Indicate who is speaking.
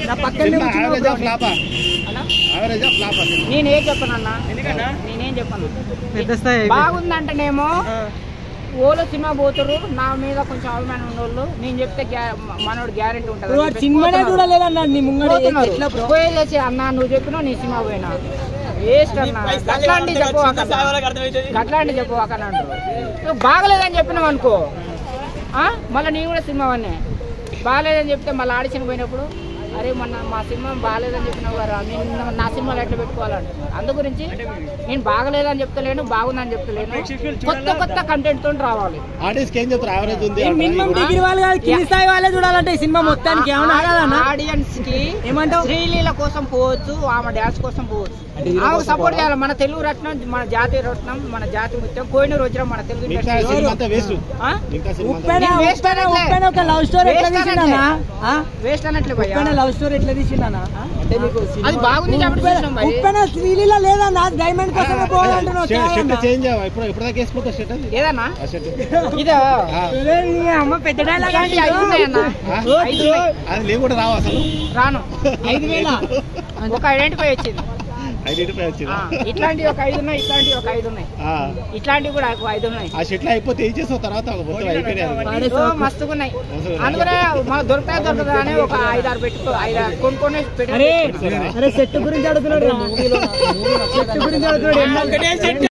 Speaker 1: నా పక్కనే
Speaker 2: యావరేజా ఫ్లాపా
Speaker 3: అన్నా
Speaker 2: యావరేజా ఫ్లాపా
Speaker 3: నేనేం చెప్పనన్నా
Speaker 1: ఎందుకన్నా
Speaker 3: నేనేం చెప్పను
Speaker 1: పెద్ద స్థాయి
Speaker 3: బాగుందంటేనేమో ఓలో సినిమా పోతురు నా మీద కొంచెం అవమానం ఉన్నోళ్ళు నేను చెప్తే గ్యా- మనోడు గ్యారెంటీ ఉంటుంది
Speaker 1: సినిమానే చూడలేదన్నా నీ ముంగడ ఎట్లా బ్రో
Speaker 3: పోయేసి అన్న నువ్వు చెప్పినావు నీ సినిమా పోయినా వేస్ట్ అన్న గట్లాంటి చెప్పు గట్లాంటి చెప్పు అక్కడ నువ్వు బాగలేదని చెప్పినావు అనుకో ఆ? మళ్ళీ నేను కూడా సినిమా వన్నే బాగలేదని చెప్తే మళ్ళీ ఆడిషన్ పోయినప్పుడు అరే మొన్న మా సినిమా బాగలేదని చెప్పినావు కదా నేను నా- నా సినిమాలో ఎట్లా పెట్టుకోవాలంట అందు గురించి నేను బాగలేదని చెప్తలేను బాగుందని చెప్తలేను కొత్త కొత్త కంటెంట్ తోటి రావాలి
Speaker 2: ఆడియన్స్ ఏం చెప్తారు యావరేజ్ ఉంది
Speaker 1: మినిమం డిగ్రీ వాళ్ళు కాదు కింది స్థాయి వాళ్ళే చూడాలంటే ఈ సినిమా మొత్తానికి ఏమన్నా కాదన్నా
Speaker 3: ఆడియన్స్ కి
Speaker 1: ఏమంటావు
Speaker 3: శ్రీలీల కోసం పోవచ్చు ఆమె డ్యాన్స్ కోసం పోవచ్చు ఆమెకు సపోర్ట్ చేయాలి మన తెలుగు రత్నం మన జాతీయ రత్నం మన జాతి ముత్యం కోయిన రోజున మన తెలుగు
Speaker 2: మిగతా
Speaker 3: ఇండస్ట్రీ
Speaker 2: సినిమా అంతా వేస్ట్
Speaker 3: ఆ?
Speaker 2: మిగతా సినిమా అంతా
Speaker 1: ఉప్పెన
Speaker 3: నేను waste
Speaker 1: ఉప్పెన
Speaker 3: అనట్లే.
Speaker 1: ఉప్పెన ఒక లవ్ స్టోరీ ఎట్లా
Speaker 3: Waste
Speaker 1: తీసిండన్నా ఆ?
Speaker 3: వేస్ట్ అన్నట్లే భయ్యా
Speaker 1: ఉప్పెన లవ్ స్టోరీ ఎట్లా తీసిండన్నా అంటే నీకు
Speaker 3: అది బాగుంది కాబట్టి చూసినాం భయ్.
Speaker 1: ఉప్పెన శ్రీలీల లేదన్నా డైమండ్ కోసమే పోవాలంటున్నావు
Speaker 2: షర్ట్ చేంజ్ ఇప్పుడు ఎప్పటిదాకా వేసుకుంటా షర్ట్ అది
Speaker 3: ఏదన్నా
Speaker 2: ఆ షర్ట్
Speaker 3: ఇదో
Speaker 2: ఆ,
Speaker 1: అమ్మ పెద్ద డైలాగ్
Speaker 3: ఇలాంటి ఐదు ఉన్నాయన్న ఐదు ఉన్నాయి.
Speaker 2: అది లేవు కూడా రావు అసలు
Speaker 3: రాను
Speaker 1: ఐదు వేల
Speaker 3: ఒక ఐడెంటిఫై వచ్చింది
Speaker 2: ఐడెంటిఫై వచ్చింది
Speaker 3: ఆ, ఇట్లాంటివి ఒక ఐదు ఉన్నాయి ఇట్లాంటివి ఒక ఐదు ఉన్నాయి
Speaker 2: ఆ,
Speaker 3: ఇట్లాంటివి కూడా ఒక ఐదు ఉన్నాయి
Speaker 2: ఆ షర్ట్లు అయిపోతే ఏం చేసావు తర్వాత ఒక మొత్తం అయిపోయినాయి
Speaker 3: ఓ, మస్తుగా ఉన్నాయి అందుకనే మనకు దొరుకుతాయి దొరకదా అని ఒక ఐదు ఆరు పెట్టుకో ఐదు ఆరు కొనుక్కొని పెట్టి
Speaker 1: అరే అరే సెట్ గురించి అడుగుతున్నాడు రా. సెట్ గురించి అడుగుతున్నాడు